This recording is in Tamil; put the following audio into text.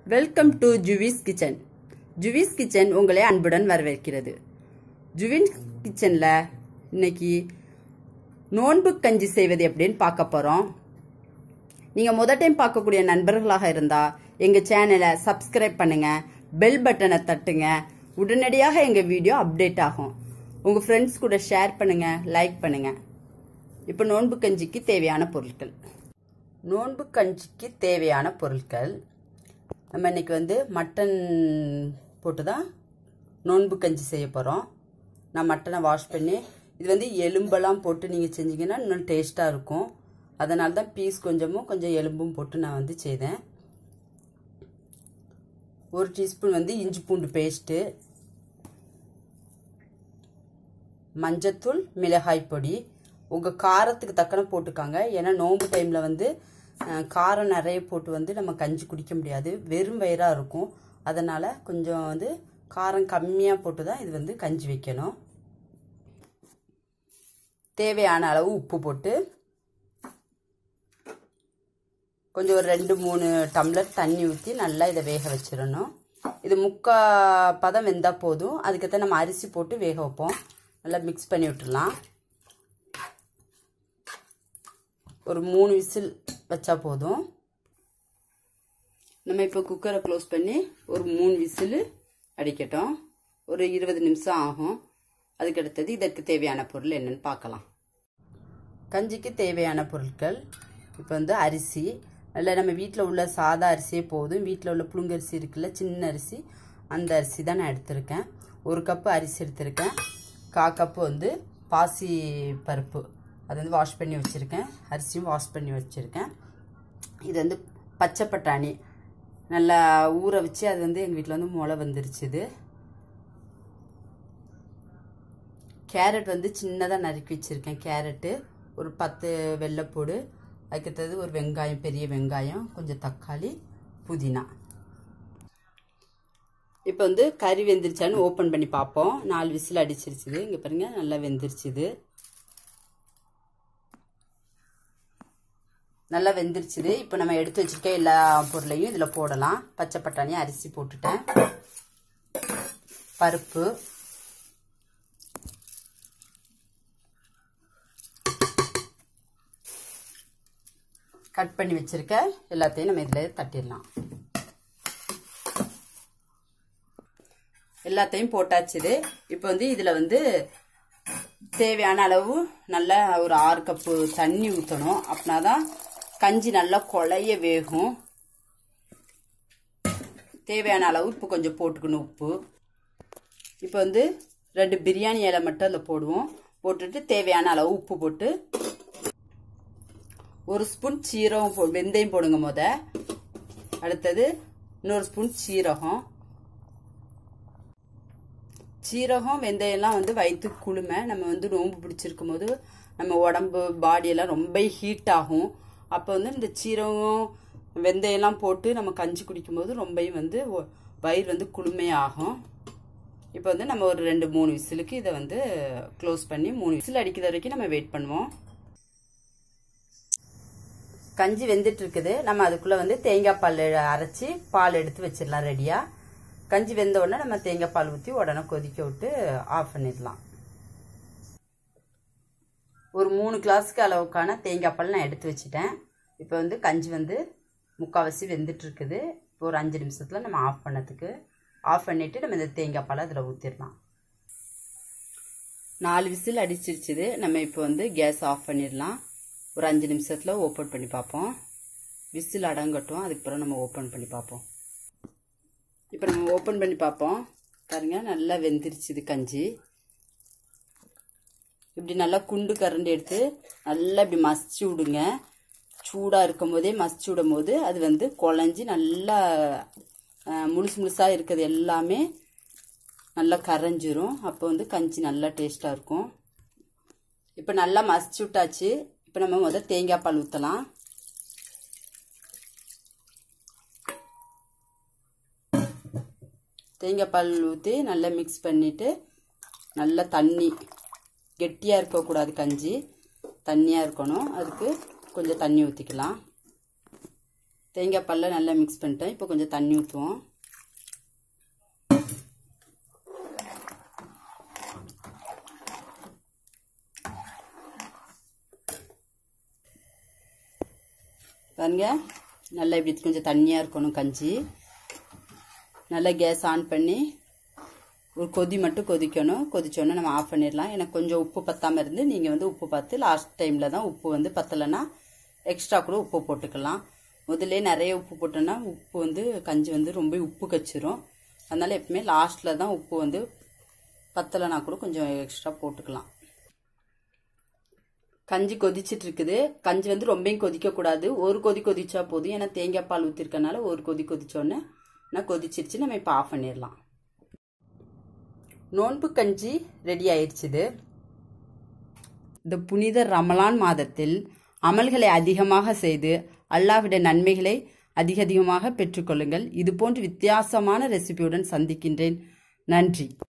welcome to Juvi's kitchen Juvi's kitchen உங்களை அன்புடன் வரவேற்கிறது ஜுவின் கிச்சனில் இன்னைக்கு நோன்பு கஞ்சி செய்வது எப்படின்னு பார்க்க போகிறோம் நீங்கள் முத டைம் பார்க்கக்கூடிய நண்பர்களாக இருந்தால் எங்கள் சேனலை சப்ஸ்கிரைப் பண்ணுங்கள் பெல் பட்டனை தட்டுங்க உடனடியாக எங்கள் வீடியோ அப்டேட் ஆகும் உங்கள் ஃப்ரெண்ட்ஸ் கூட ஷேர் பண்ணுங்கள் லைக் பண்ணுங்கள் இப்போ நோன்பு கஞ்சிக்கு தேவையான பொருட்கள் நோன்பு கஞ்சிக்கு தேவையான பொருட்கள் நம்ம இன்னைக்கு வந்து மட்டன் போட்டு தான் நோன்பு கஞ்சி செய்ய போகிறோம் நான் மட்டனை வாஷ் பண்ணி இது வந்து எலும்பெல்லாம் போட்டு நீங்கள் செஞ்சீங்கன்னா இன்னும் டேஸ்ட்டாக இருக்கும் அதனால தான் பீஸ் கொஞ்சமும் கொஞ்சம் எலும்பும் போட்டு நான் வந்து செய்தேன் ஒரு டீஸ்பூன் வந்து இஞ்சி பூண்டு பேஸ்ட்டு மஞ்சத்தூள் மிளகாய் பொடி உங்கள் காரத்துக்கு தக்கன போட்டுக்காங்க ஏன்னா நோம்பு டைமில் வந்து அஹ், காரம் நிறைய போட்டு வந்து நம்ம கஞ்சி குடிக்க முடியாது வெறும் வயிறாக இருக்கும் அதனால் கொஞ்சம் வந்து காரம் கம்மியாக போட்டு தான் இது வந்து கஞ்சி வைக்கணும் தேவையான அளவு உப்பு போட்டு கொஞ்சம் ஒரு ரெண்டு மூணு டம்ளர் தண்ணி ஊற்றி நல்லா இதை வேக வச்சிடணும் இது முக்கா பதம் வெந்தால் போதும் அதுக்கத்தான் நம்ம அரிசி போட்டு வேக வைப்போம் நல்லா மிக்ஸ் பண்ணி விட்டுடலாம் ஒரு மூணு விசில் வச்சா போதும் நம்ம இப்போ குக்கரை க்ளோஸ் பண்ணி ஒரு மூணு விசில் அடிக்கட்டும் ஒரு இருபது நிமிஷம் ஆகும் அதுக்கு அடுத்தது இதற்கு தேவையான பொருள் என்னன்னு பார்க்கலாம் கஞ்சிக்கு தேவையான பொருட்கள் இப்போ வந்து அரிசி இல்லை நம்ம வீட்டில் உள்ள சாதா அரிசியே போதும் வீட்டில் உள்ள புழுங்கரிசி இருக்குல்ல சின்ன அரிசி அந்த அரிசி தான் நான் எடுத்திருக்கேன் ஒரு கப்பு அரிசி எடுத்திருக்கேன் கா கப்பு வந்து பாசி பருப்பு அது வந்து வாஷ் பண்ணி வச்சுருக்கேன் அரிசியும் வாஷ் பண்ணி வச்சுருக்கேன் இது வந்து பச்சை பட்டாணி நல்லா ஊற வச்சு அது வந்து எங்கள் வீட்டில் வந்து முளை வந்துருச்சு இது கேரட் வந்து சின்னதாக நறுக்கி வச்சுருக்கேன் கேரட்டு ஒரு பத்து வெள்ளைப்பூடு அதுக்கடுத்தது ஒரு வெங்காயம் பெரிய வெங்காயம் கொஞ்சம் தக்காளி புதினா இப்போ வந்து கறி வெந்துருச்சான்னு ஓப்பன் பண்ணி பார்ப்போம் நாலு விசில் அடிச்சிருச்சுது இங்கே பாருங்க நல்லா வெந்துருச்சுது நல்லா வெந்துருச்சுது இப்போ நம்ம எடுத்து வச்சிருக்க எல்லா பொருளையும் இதில் போடலாம் பச்சை பட்டாணி அரிசி போட்டுட்டேன் பருப்பு கட் பண்ணி வச்சிருக்க எல்லாத்தையும் நம்ம இதில் தட்டிடலாம் எல்லாத்தையும் போட்டாச்சுது இப்போ வந்து இதில் வந்து தேவையான அளவு நல்ல ஒரு ஆறு கப்பு தண்ணி ஊற்றணும் அப்படின்னா தான் கஞ்சி நல்லா கொலைய வேகும் தேவையான அளவு இப்போ கொஞ்சம் போட்டுக்கணும் உப்பு இப்போ வந்து ரெண்டு பிரியாணி இலை மட்டும் அதில் போடுவோம் போட்டுட்டு தேவையான அளவு உப்பு போட்டு ஒரு ஸ்பூன் சீரகம் போ வெந்தயம் போடுங்க முத அடுத்தது இன்னொரு ஸ்பூன் சீரகம் சீரகம் வெந்தயம்லாம் வந்து வயிற்று குளுமை நம்ம வந்து நோம்பு பிடிச்சிருக்கும் போது நம்ம உடம்பு பாடியெல்லாம் ரொம்ப ஹீட் ஆகும் அப்போ வந்து இந்த சீரகம் வெந்தயம்லாம் போட்டு நம்ம கஞ்சி குடிக்கும்போது ரொம்பவும் வந்து ஒ- வயிறு வந்து குளுமையாகும் இப்போ வந்து நம்ம ஒரு ரெண்டு மூணு விசிலுக்கு இதை வந்து க்ளோஸ் பண்ணி மூணு விசில் அடிக்கிற வரைக்கும் நம்ம வெயிட் பண்ணுவோம் கஞ்சி வெந்துட்டு இருக்குது நம்ம அதுக்குள்ள வந்து தேங்காய் பால் அரைச்சி பால் எடுத்து வச்சிடலாம் ரெடியா கஞ்சி வெந்த உடனே நம்ம தேங்காய் பால் ஊற்றி உடனே கொதிக்க விட்டு ஆஃப் பண்ணிடலாம் ஒரு மூணு கிளாஸுக்கு அளவுக்கான தேங்காய் பால் நான் எடுத்து வச்சிட்டேன் இப்போ வந்து கஞ்சி வந்து முக்கால்வாசி வெந்துட்டு இருக்குது இப்போ ஒரு அஞ்சு நிமிஷத்தில் நம்ம ஆஃப் பண்ணதுக்கு ஆஃப் பண்ணிவிட்டு நம்ம இந்த தேங்காய் பாலை அதில் ஊற்றிடலாம் நாலு விசில் அடிச்சிருச்சுது நம்ம இப்போ வந்து கேஸ் ஆஃப் பண்ணிடலாம் ஒரு அஞ்சு நிமிஷத்தில் ஓப்பன் பண்ணி பார்ப்போம் விசில் அடங்கட்டும் அதுக்கப்புறம் நம்ம ஓப்பன் பண்ணி பார்ப்போம் இப்போ நம்ம ஓப்பன் பண்ணி பார்ப்போம் பாருங்க நல்லா வெந்துருச்சுது கஞ்சி இப்படி நல்லா குண்டு கரண்டி எடுத்து நல்லா இப்படி மசிச்சு விடுங்க சூடாக இருக்கும் போதே மசிச்சு விடும் போது அது வந்து குழஞ்சி நல்லா அஹ், முழுசு முழுசாக இருக்கிறது எல்லாமே நல்லா கரைஞ்சிரும் அப்போ வந்து கஞ்சி நல்லா டேஸ்ட்டாக இருக்கும் இப்போ நல்லா மசிச்சு விட்டாச்சு இப்போ நம்ம முதல் தேங்காய் பால் ஊற்றலாம் தேங்காய் பால் ஊற்றி நல்லா மிக்ஸ் பண்ணிவிட்டு நல்லா தண்ணி கெட்டியாக இருக்கக்கூடாது கஞ்சி தண்ணியாக இருக்கணும் அதுக்கு கொஞ்சம் தண்ணி ஊற்றிக்கலாம் தேங்காய் பாலில் நல்லா மிக்ஸ் பண்ணிட்டேன் இப்போ கொஞ்சம் தண்ணி ஊற்றுவோம் பாருங்க நல்லா இப்படி கொஞ்சம் தண்ணியாக இருக்கணும் கஞ்சி நல்லா கேஸ் ஆன் பண்ணி ஒரு கொதி மட்டும் கொதிக்கணும் கொதிச்சோன்னே நம்ம ஆஃப் பண்ணிடலாம் எனக்கு கொஞ்சம் உப்பு பத்தாமல் இருந்து நீங்கள் வந்து உப்பு பார்த்து லாஸ்ட் டைமில் தான் உப்பு வந்து பத்தலைன்னா எக்ஸ்ட்ரா கூட உப்பு போட்டுக்கலாம் முதல்ல நிறைய உப்பு போட்டோன்னா உப்பு வந்து கஞ்சி வந்து ரொம்ப உப்பு கச்சிரும் அதனால் எப்பவுமே லாஸ்ட்டில் தான் உப்பு வந்து பத்தலைனா கூட கொஞ்சம் எக்ஸ்ட்ரா போட்டுக்கலாம் கஞ்சி கொதிச்சிட்டு இருக்குது கஞ்சி வந்து ரொம்பவும் கொதிக்கக்கூடாது ஒரு கொதி கொதிச்சா போதும் ஏன்னா தேங்காய் பால் ஊற்றிருக்கனால ஒரு கொதி கொதிச்சோன்னே நான் கொதிச்சிருச்சு நம்ம இப்போ ஆஃப் பண்ணிடலாம் நோன்பு கஞ்சி ரெடி ஆயிடுச்சுது இந்த புனித ரமலான் மாதத்தில் அமல்களை அதிகமாக செய்து அல்லாவிட நன்மைகளை அதிக அதிகமாக பெற்றுக்கொள்ளுங்கள் இதுபோன்று வித்தியாசமான ரெசிபியுடன் சந்திக்கின்றேன் நன்றி